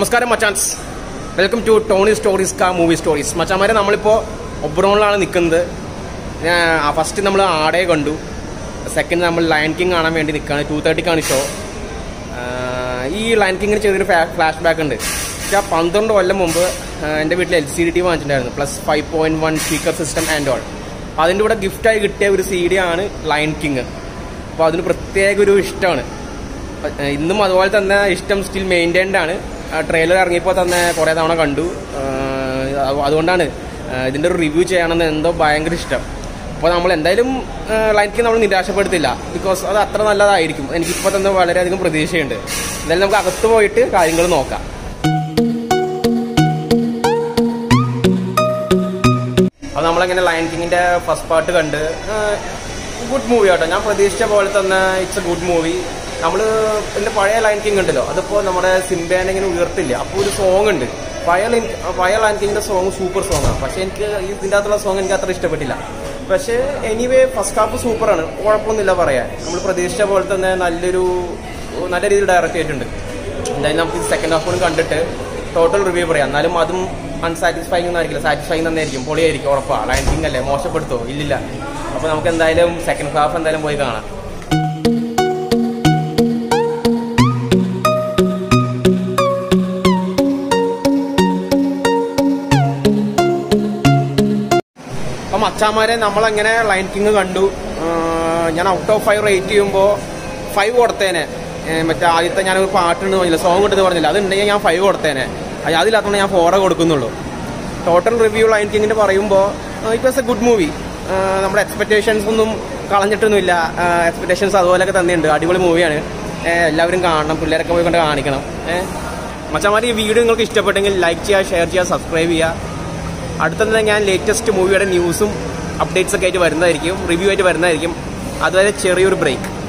നമസ്കാരം മച്ചാൻസ് welcome to Tony stories കാ മൂവി സ്റ്റോറീസ് മച്ചാമാരെ നമ്മളിപ്പോൾ ഒബ്രോണിലാണ് നിൽക്കുന്നത് ഫസ്റ്റ് നമ്മൾ ആടയെ കണ്ടു സെക്കൻഡ് നമ്മൾ ലയൺ കിങ് കാണാൻ വേണ്ടി നിൽക്കുകയാണ് ടു തേർട്ടിക്കാണ് ഷോ ഈ ലയൺ കിങ്ങിന് ചെറിയൊരു ഫ്ലാഷ് ബാക്ക് ഉണ്ട് പക്ഷേ ആ പന്ത്രണ്ട് കൊല്ലം മുമ്പ് ആ, എൻ്റെ വീട്ടിൽ എൽ സി ഡി ടി വാങ്ങിച്ചിട്ടുണ്ടായിരുന്നു plus five point one speaker system and all അപ്പോൾ അതിൻ്റെ കൂടെ ഗിഫ്റ്റായി കിട്ടിയ ഒരു സി ഡി ആണ് ലയൺ കിങ് അപ്പോൾ അതിന് പ്രത്യേക ഒരു ഇഷ്ടമാണ് ഏഹ് ഇന്നും അതുപോലെ തന്നെ ഇഷ്ടം സ്റ്റിൽ മെയിൻറ്റൈൻഡ് ആണ് ട്രെയിലർ ഇറങ്ങിയപ്പോൾ തന്നെ കുറേ തവണ കണ്ടു ഏഹ് അത് അതുകൊണ്ടാണ് ഏഹ് ഇതിൻ്റെ ഒരു റിവ്യൂ ചെയ്യണമെന്ന് എന്തോ ഭയങ്കര ഇഷ്ടം അപ്പോൾ നമ്മൾ എന്തായാലും ലൈൻക്ക് നമ്മൾ നിരാശപ്പെടുത്തില്ല ബിക്കോസ് അത് അത്ര നല്ലതായിരിക്കും എനിക്കിപ്പോൾ തന്നെ വളരെയധികം പ്രതീക്ഷയുണ്ട് എന്തായാലും നമുക്ക് അകത്ത് പോയിട്ട് കാര്യങ്ങൾ നോക്കാം അപ്പോൾ നമ്മളങ്ങനെ ലയൺ കിങ്ങിന്റെ ഫസ്റ്റ് പാർട്ട് കണ്ട് ഗുഡ് മൂവി ആട്ടോ ഞാൻ പ്രതീക്ഷിച്ച പോലെ തന്നെ ഇറ്റ്സ് എ ഗുഡ് മൂവി നമ്മൾ എൻ്റെ പഴയ ലയൺ കിങ് ഉണ്ടല്ലോ അതിപ്പോൾ നമ്മുടെ സിംബേനെ ഇങ്ങനെ ഉയർത്തില്ല അപ്പോൾ ഒരു സോങ് ഉണ്ട് പഴയ ലൈൻ- പഴയ ലയൺ കിങ്ങിന്റെ സോങ് സൂപ്പർ സോങ് ആണ് പക്ഷെ എനിക്ക് ഈ ഇതിൻ്റെ അകത്തുള്ള സോങ് എനിക്ക് അത്ര ഇഷ്ടപ്പെട്ടില്ല പക്ഷേ എനിവേ ഫസ്റ്റ് ഹാഫ് സൂപ്പറാണ് കുഴപ്പമൊന്നുമില്ല പറയാൻ നമ്മൾ പ്രതീക്ഷിച്ച പോലെ തന്നെ നല്ലൊരു നല്ല രീതിയിൽ ഡയറക്റ്റ് ചെയ്തിട്ടുണ്ട് എന്തായാലും നമുക്ക് സെക്കൻഡ് ഹാഫ് കൂടി കണ്ടിട്ട് ടോട്ടൽ റിവ്യൂ പറയാം എന്നാലും അതും അൺസാറ്റിസ്ഫൈങ് ഒന്നും ആയിരിക്കില്ല സാറ്റിസ്ഫൈങ് തന്നെയായിരിക്കും പൊളിയായിരിക്കും ഉറപ്പാണ് ലയൺ കിങ് അല്ലേ മോശപ്പെടുത്തോ ഇല്ലില്ല അപ്പോൾ നമുക്ക് എന്തായാലും സെക്കൻഡ് ഹാഫ് എന്തായാലും പോയി കാണാം അപ്പം അച്ചാമാരെ നമ്മളങ്ങനെ ലൈൻ കിങ് കണ്ടു ആ, ഞാൻ ഔട്ട് ഓഫ് ഫൈവ് റേറ്റ് ചെയ്യുമ്പോൾ ഫൈവ് കൊടുത്തേനെ ഏ, മറ്റേ ആദ്യത്തെ ഞാൻ ഒരു പാട്ടുണ്ട് പറഞ്ഞില്ല സോങ് ഇട്ടെന്ന് പറഞ്ഞില്ല അത് ഉണ്ടെങ്കിൽ ഞാൻ ഫൈവ് കൊടുത്തേനെ അത് അതില്ലാത്തതുകൊണ്ട് ഞാൻ ഫോറേ കൊടുക്കുന്നുള്ളൂ ടോട്ടൽ റിവ്യൂ ലൈൻ കിങ്ങിന്റെ പറയുമ്പോൾ it was a good movie നമ്മുടെ എക്സ്പെക്ടേഷൻസ് ഒന്നും കളഞ്ഞിട്ടൊന്നുമില്ല എക്സ്പെക്ടേഷൻസ് അതുപോലെയൊക്കെ തന്നെയുണ്ട് അടിപൊളി മൂവിയാണ് എല്ലാവരും കാണണം പിള്ളേരൊക്കെ പോയി കൊണ്ട് കാണിക്കണം ഏഹ് മച്ചമാരി ഈ വീഡിയോ നിങ്ങൾക്ക് ഇഷ്ടപ്പെട്ടെങ്കിൽ ലൈക്ക് ചെയ്യുക ഷെയർ ചെയ്യുക സബ്സ്ക്രൈബ് ചെയ്യുക അടുത്തന്നെ ഞാൻ ലേറ്റസ്റ്റ് മൂവിയുടെ ന്യൂസും അപ്ഡേറ്റ്സ് ഒക്കെ ആയിട്ട് വരുന്നതായിരിക്കും റിവ്യൂ ആയിട്ട് വരുന്നതായിരിക്കും അതുവരെ ചെറിയൊരു ബ്രേക്ക്